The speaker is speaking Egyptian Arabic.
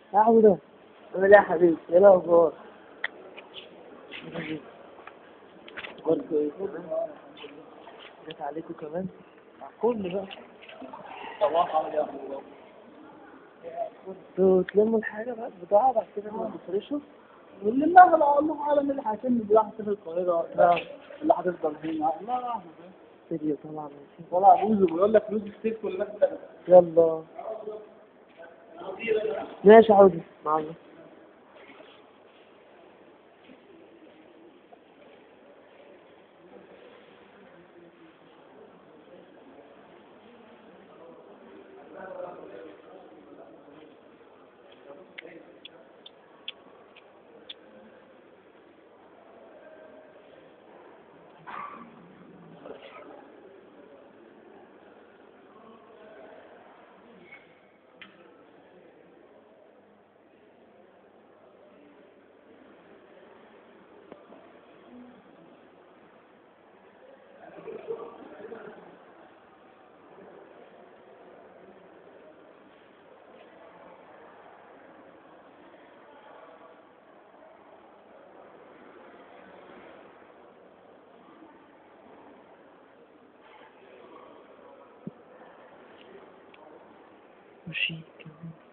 يا عودة عامل ايه يا حبيبي؟ ايه الأخبار؟ أخبار كويسة جت عليكم كمان؟ كل بقى صباح عامل ايه يا أخويا؟ انتوا تلموا الحاجة بقى البضاعة بعد كده لما تفرشوا ولله لا الله اعلم اللي هيتم اللي راح تسافر القاهره لا اللي هتفضل هنا الله اعلم فيديو طبعا ماشي. طلع بوزه بيقول لك فلوس السيف كلها كده. يلا ماشي عودة مع الله مشيت كمان